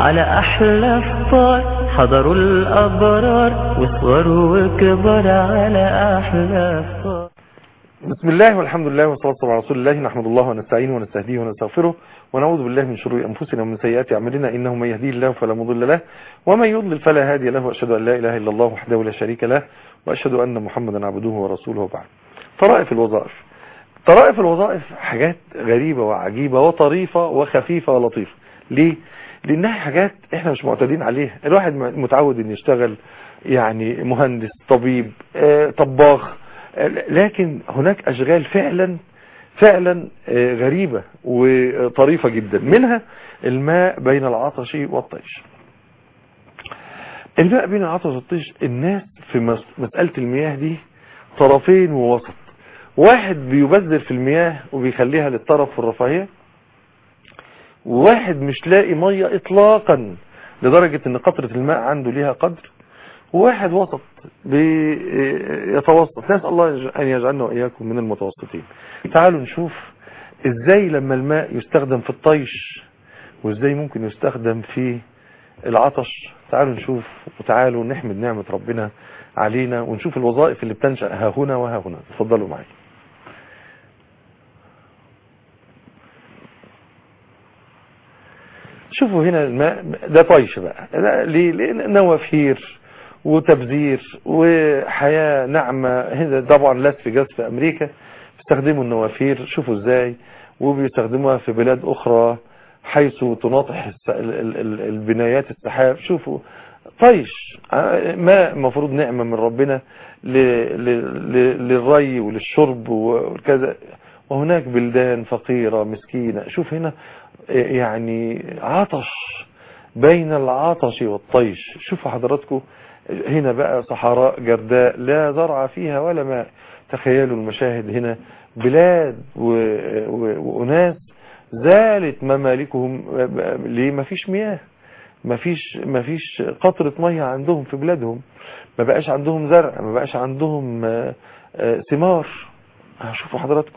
على أحلى فطار حضروا الأبرار وصغروا وكبر على أحلى فطار بسم الله والحمد لله والصلاة والسلام على رسول الله نحمد الله ونستعينه ونستهديه ونستغفره ونعوذ بالله من شرور أنفسنا ومن سيئات أعمالنا إنه من يهديه الله فلا مضل له ومن يضلل فلا هادي له وأشهد أن لا إله إلا الله وحده لا شريك له وأشهد أن محمدا عبده ورسوله وبعد طرائف الوظائف طرائف الوظائف حاجات غريبة وعجيبة وطريفة وخفيفة ولطيفة ليه؟ لأنها حاجات احنا مش معتادين عليها الواحد متعود ان يشتغل يعني مهندس طبيب آه، طباخ آه، لكن هناك أشغال فعلا فعلا آه، غريبة وطريفة جدا منها الماء بين العطش والطيش الماء بين العطش والطيش الناس في مس- مسألة المياه دي طرفين ووسط واحد بيبذر في المياه وبيخليها للطرف والرفاهية وواحد مش لاقي مية اطلاقا لدرجة ان قطرة الماء عنده ليها قدر وواحد وسط بيتوسط نسأل الله ان يجعلنا واياكم من المتوسطين تعالوا نشوف ازاي لما الماء يستخدم في الطيش وازاي ممكن يستخدم في العطش تعالوا نشوف وتعالوا نحمد نعمة ربنا علينا ونشوف الوظائف اللي بتنشأ ها هنا وها هنا اتفضلوا معي شوفوا هنا الماء ده طيش بقى لا، ليه لان نوافير وتبذير وحياة ناعمة هنا طبعا لات في جاز في امريكا بيستخدموا النوافير شوفوا ازاي وبيستخدموها في بلاد اخرى حيث تناطح الس- ال- ال- ال- البنايات السحاب شوفوا طيش ع- ماء المفروض نعمة من ربنا ل- ل- ل- للري وللشرب وكذا وهناك بلدان فقيرة مسكينة شوف هنا يعني عطش بين العطش والطيش شوفوا حضراتكم هنا بقى صحراء جرداء لا زرع فيها ولا ماء تخيلوا المشاهد هنا بلاد و- و- وأناس زالت ممالكهم ليه ما فيش مياه ما فيش ما فيش قطرة مية عندهم في بلادهم ما بقاش عندهم زرع ما بقاش عندهم آه، آه، ثمار شوفوا حضراتكم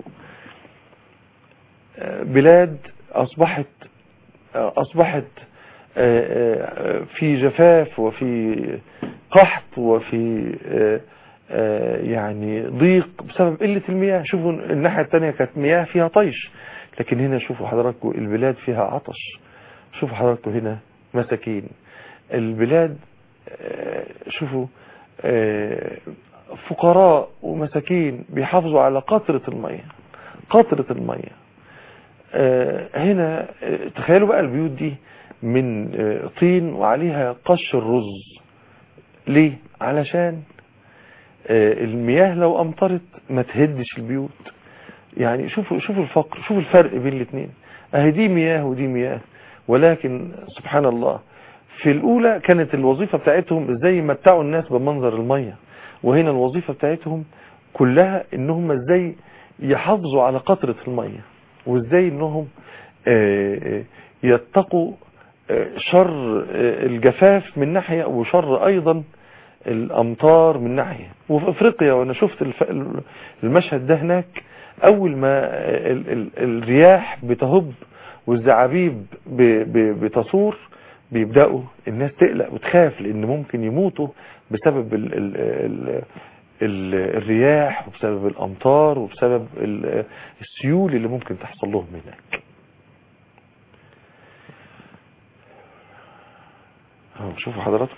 آه، بلاد أصبحت آه، أصبحت آه، آه، في جفاف وفي قحط وفي آه، آه، يعني ضيق بسبب قلة المياه شوفوا الناحية التانية كانت مياه فيها طيش لكن هنا شوفوا حضراتكم البلاد فيها عطش شوفوا حضراتكم هنا مساكين البلاد آه، شوفوا آه، فقراء ومساكين بيحافظوا على قطرة المياه قطرة المياه آه، هنا آه، تخيلوا بقى البيوت دي من آه، طين وعليها قش الرز ليه علشان آه، المياه لو امطرت ما تهدش البيوت يعني شوفوا شوفوا الفقر شوفوا الفرق بين الاثنين اهي دي مياه ودي مياه ولكن سبحان الله في الاولى كانت الوظيفة بتاعتهم ازاي يمتعوا الناس بمنظر المية وهنا الوظيفة بتاعتهم كلها انهم ازاي يحافظوا على قطرة المية وازاي انهم آه، آه، يتقوا آه، شر آه، الجفاف من ناحية وشر ايضا الامطار من ناحية وفي افريقيا وانا شفت الف- المشهد ده هناك اول ما ال- ال- الرياح بتهب والزعابيب ب- ب- بتصور بيبدأوا الناس تقلق وتخاف لان ممكن يموتوا بسبب ال ال ال ال الرياح وبسبب الامطار وبسبب ال- السيول اللي ممكن تحصل لهم هناك اهو شوفوا حضراتكم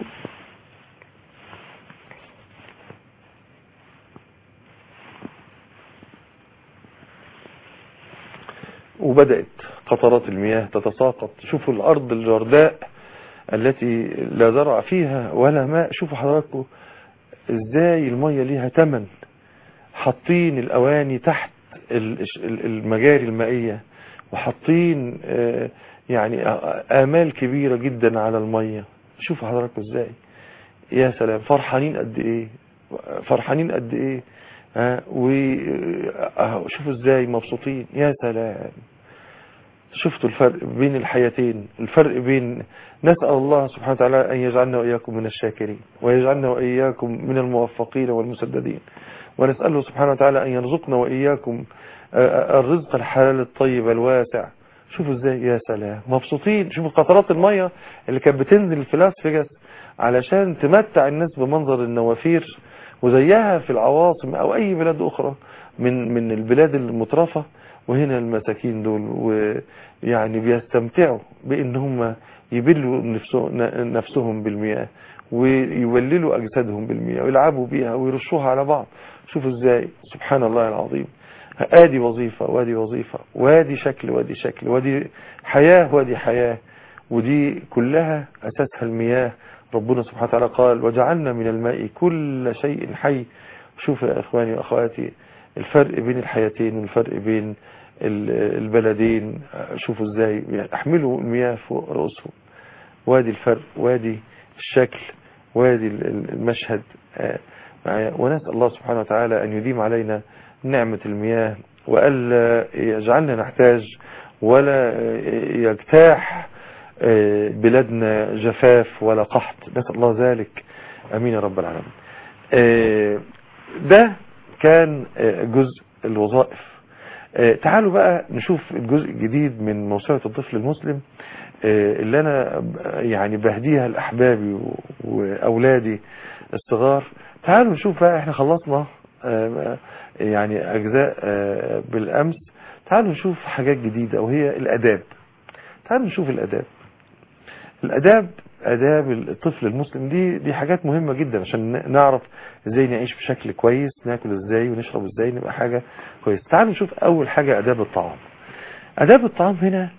وبدأت قطرات المياه تتساقط شوفوا الأرض الجرداء التي لا زرع فيها ولا ماء شوفوا حضراتكم ازاي المية ليها تمن حاطين الأواني تحت ال- ال- المجاري المائية وحاطين آه، يعني آمال كبيرة جدا على المية شوفوا حضراتكم ازاي يا سلام فرحانين قد ايه فرحانين قد ايه ها وشوفوا ازاي مبسوطين يا سلام شفتوا الفرق بين الحياتين الفرق بين نسأل الله سبحانه وتعالى أن يجعلنا وإياكم من الشاكرين ويجعلنا وإياكم من الموفقين والمسددين ونسأله سبحانه وتعالى أن يرزقنا وإياكم الرزق الحلال الطيب الواسع شوفوا ازاي يا سلام مبسوطين شوفوا قطرات المية اللي كانت بتنزل في لاس فيجاس علشان تمتع الناس بمنظر النوافير وزيها في العواصم او اي بلاد اخرى من من البلاد المترفة وهنا المساكين دول ويعني بيستمتعوا بان هم يبلوا نفسه- نفسهم بالمياه ويوللوا اجسادهم بالمياه ويلعبوا بيها ويرشوها على بعض شوفوا ازاي سبحان الله العظيم ادي وظيفة وادي وظيفة وادي شكل وادي شكل وادي حياة وادي حياة ودي كلها اساسها المياه ربنا سبحانه وتعالى قال وجعلنا من الماء كل شيء حي شوف يا اخواني واخواتي الفرق بين الحياتين والفرق بين ال- البلدين شوفوا ازاي احملوا المياه فوق رؤوسهم وادي الفرق وادي الشكل وادي ال- ال- المشهد آه، معايا ونسأل الله سبحانه وتعالى أن يديم علينا نعمة المياه وألا يجعلنا نحتاج ولا يجتاح آه، بلادنا جفاف ولا قحط نسأل الله ذلك أمين يا رب العالمين آه، ده كان آه، جزء الوظائف آه، تعالوا بقى نشوف الجزء الجديد من موسوعة الطفل المسلم آه، اللي أنا ب- يعني بهديها لأحبابي و- وأولادي الصغار تعالوا نشوف بقى احنا خلصنا آه، يعني أجزاء آه، بالأمس تعالوا نشوف حاجات جديدة وهي الأداب تعالوا نشوف الأداب الأداب آداب الطفل المسلم دي دي حاجات مهمة جدا عشان ن- نعرف ازاي نعيش بشكل كويس ناكل ازاي ونشرب ازاي نبقى حاجة كويس تعالوا نشوف أول حاجة آداب الطعام آداب الطعام هنا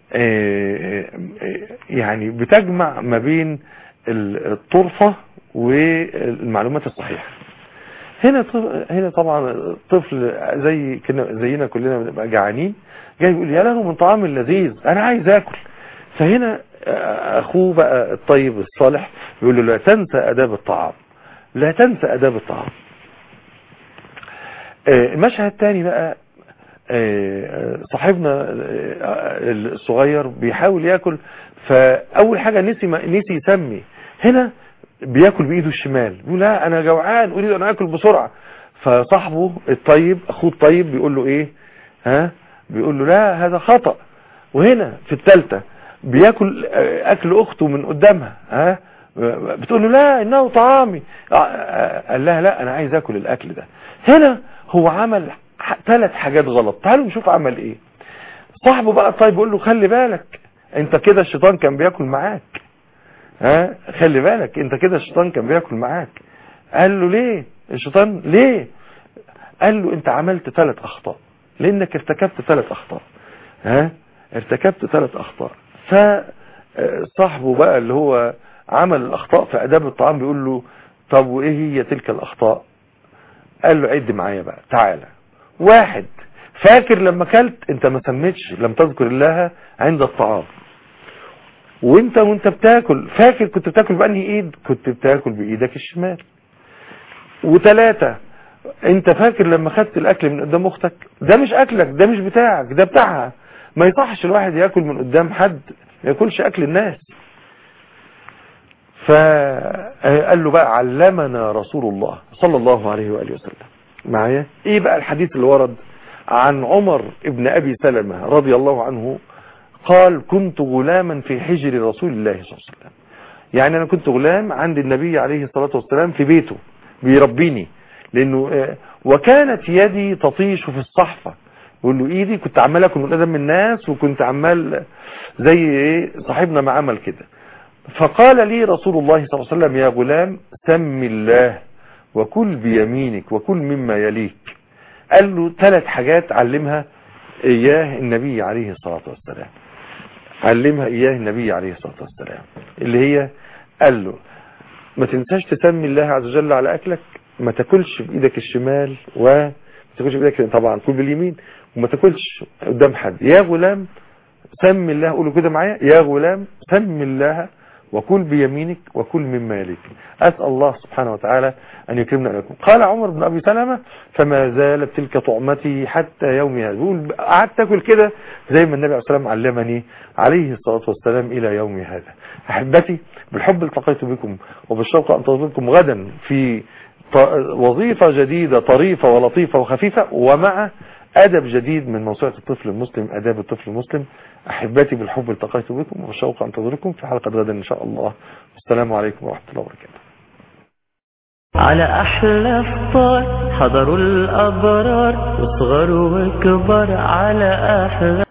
آه، آه، يعني بتجمع ما بين ال- الطرفة والمعلومات الصحيحة هنا ط- هنا طبعا طفل زي كنا زينا كلنا بنبقى جعانين جاي يقول يا له من طعام اللذيذ انا عايز اكل فهنا آه، اخوه بقى الطيب الصالح يقول له لا تنسى اداب الطعام لا تنسى اداب الطعام آه، المشهد الثاني بقى آه، صاحبنا آه، الصغير بيحاول ياكل فاول حاجه نسي ما- نسي يسمي هنا بياكل بايده الشمال بيقول لا انا جوعان اريد ان اكل بسرعه فصاحبه الطيب اخوه الطيب بيقول له ايه ها بيقول له لا هذا خطأ وهنا في الثالثه بياكل آه، اكل اخته من قدامها ها بتقول له لا انه طعامي آه، آه، قال لها لا انا عايز اكل الاكل ده هنا هو عمل ثلاث حاجات غلط تعالوا نشوف عمل ايه صاحبه بقى الطيب بيقول له خلي بالك انت كده الشيطان كان بياكل معاك ها خلي بالك انت كده الشيطان كان بياكل معاك قال له ليه الشيطان ليه قال له انت عملت ثلاث اخطاء لانك ارتكبت ثلاث اخطاء ها ارتكبت ثلاث اخطاء فصاحبه بقى اللي هو عمل الاخطاء في اداب الطعام بيقول له طب وايه هي تلك الاخطاء قال له عد معايا بقى تعالى واحد فاكر لما اكلت انت ما سميتش لم تذكر الله عند الطعام وانت وانت بتاكل فاكر كنت بتاكل بأنهي ايد كنت بتاكل بايدك الشمال وثلاثة انت فاكر لما خدت الاكل من قدام اختك ده مش اكلك ده مش بتاعك ده بتاعها ما يصحش الواحد ياكل من قدام حد ما ياكلش اكل الناس فقال له بقى علمنا رسول الله صلى الله عليه وآله وسلم معايا ايه بقى الحديث اللي ورد عن عمر ابن ابي سلمة رضي الله عنه قال كنت غلاما في حجر رسول الله صلى الله عليه وسلم يعني انا كنت غلام عند النبي عليه الصلاة والسلام في بيته بيربيني لانه آه، وكانت يدي تطيش في الصحفة يقول له ايدي كنت عمال اكل من ادم الناس وكنت عمال زي ايه صاحبنا ما عمل كده فقال لي رسول الله صلى الله عليه وسلم يا غلام سم الله وكل بيمينك وكل مما يليك قال له ثلاث حاجات علمها اياه النبي عليه الصلاة والسلام علمها اياه النبي عليه الصلاة والسلام اللي هي قال له ما تنساش تسمي الله عز وجل على اكلك ما تاكلش بايدك الشمال وما تاكلش بايدك طبعا كل باليمين وما تاكلش قدام حد يا غلام سم الله قولوا كده معايا يا غلام سم الله وكل بيمينك وكل مما يليك أسأل الله سبحانه وتعالى أن يكرمنا لكم قال عمر بن أبي سلمة فما زالت تلك طعمتي حتى يوم هذا بيقول قعدت أكل كده زي ما النبي عليه الصلاة والسلام علمني عليه الصلاة والسلام إلى يوم هذا أحبتي بالحب التقيت بكم وبالشوق أنتظركم غدا في ط- وظيفة جديدة طريفة ولطيفة وخفيفة ومع أدب جديد من موسوعة الطفل المسلم أداب الطفل المسلم أحبتي بالحب التقيت بكم وبالشوق أنتظركم في حلقة غدا إن شاء الله والسلام عليكم ورحمة الله وبركاته على أحلى فطار حضروا الأبرار وصغروا وكبر على أحلى